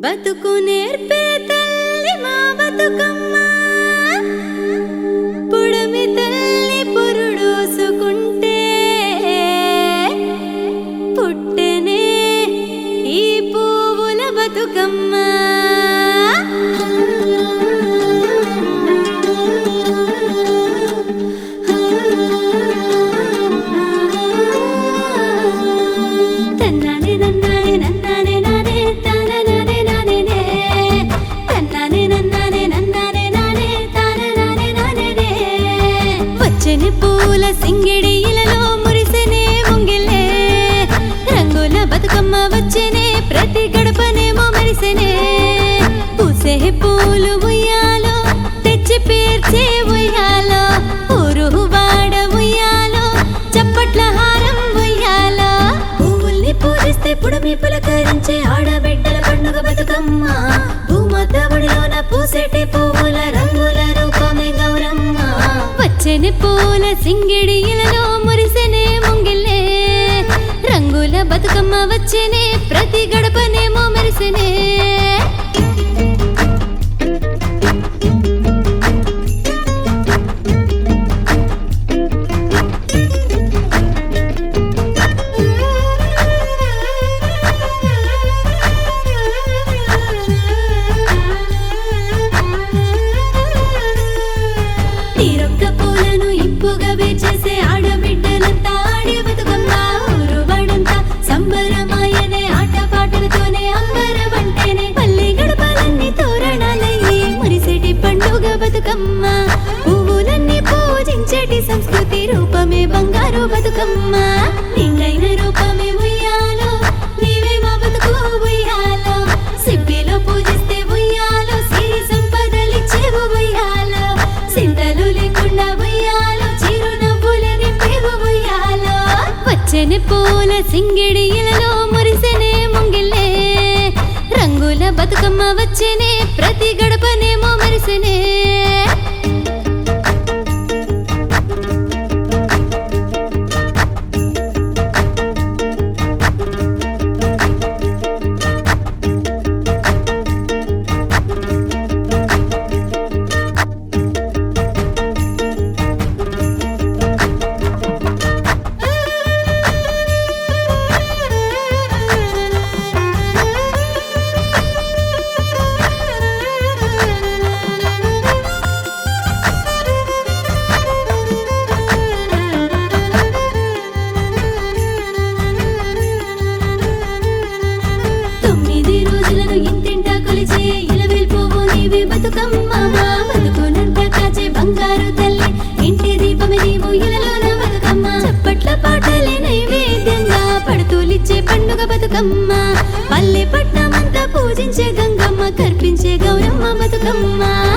బతుకు నేర్పే తల్లి మా బతుకమ్మ పుడమి తల్లి పురుడోసుకుంటే పుట్టెనే ఈ పువ్వుల బతుకమ్మ తన్నానే నన్నానే నన్నానే నానే తాననానే నానే నే. తన్నానే నన్నానే నన్నానే నానే తాననానే నానే నే. వచ్చెని పూల సింగిడి ఇలలో మురిసెనే ముంగిలే రంగుల బతుకమ్మ వచ్చెనే ప్రతి గడపనేమో మెరిసెనే పూసే పూలు ఉయ్యాలో తెచ్చి పేర్చే ఉయ్యాలో ఊరు వాడ ఉయ్యాలో చప్పట్ల హారం ఉయ్యాలో పువ్వుల్ని పూజిస్తే పుడమి పులకరించే ఆడబిడ్డల పండుగ బతుకమ్మ భూమాత ఒడిలోన పూసేటి పువ్వుల రంగుల రూపమే గౌరమ్మ వచ్చెని పూల సింగిడి ఇలలో మురిసెనే ముంగిల్లే రంగుల బతుకమ్మ వచ్చెనే ప్రతి గడపనేమో మెరిసెనే తీరొక్క పూలను ఇంపుగా వేచేసే ఆడబిడ్డలంతా ఆడే బతుకమ్మ ఊరు వాడంతా సంబరమాయనే ఆట పాటలతోనే అంబరమంటేనే పల్లె గడపలన్నీ తోరణాలయ్యి మురిసేటి పండుగ బతుకమ్మ పువ్వులన్నీ పూజించేటి సంస్కృతి రూపమే బంగారు బతుకమ్మ నింగైన రూపమే ఉయ్యాలో నీవే మా బతుకు ఉయ్యాలో సిబ్బిలో పూజిస్తే ఉయ్యాలో సిరి సంపదలిచ్చేవు ఉయ్యాలో సింతలు లేకుండా ఉయ్యాలో చిరునవ్వులు నింపేవు ఉయ్యాలో వచ్చెని పూల సింగిడి ఇలలో మురిసెనే ముంగిల్లే రంగుల బతుకమ్మ వచ్చెనే ప్రతి గడపనేమో మరిసెనే తొమ్మిది రోజులను ఇంటింటా కొలిచే ఇలవేల్ పువ్వు నీవే బతుకమ్మ మా బతుకునంత కాచే బంగారు తల్లి ఇంటి దీపమే నీవు ఇలలోన బతుకమ్మ చప్పట్ల పాటలే నైవేద్యంగా పడుతూలిచ్చే పండుగ బతుకమ్మ పల్లె పట్నమంతా పూజించే గంగమ్మ కర్పించే గౌరమ్మ బతుకమ్మ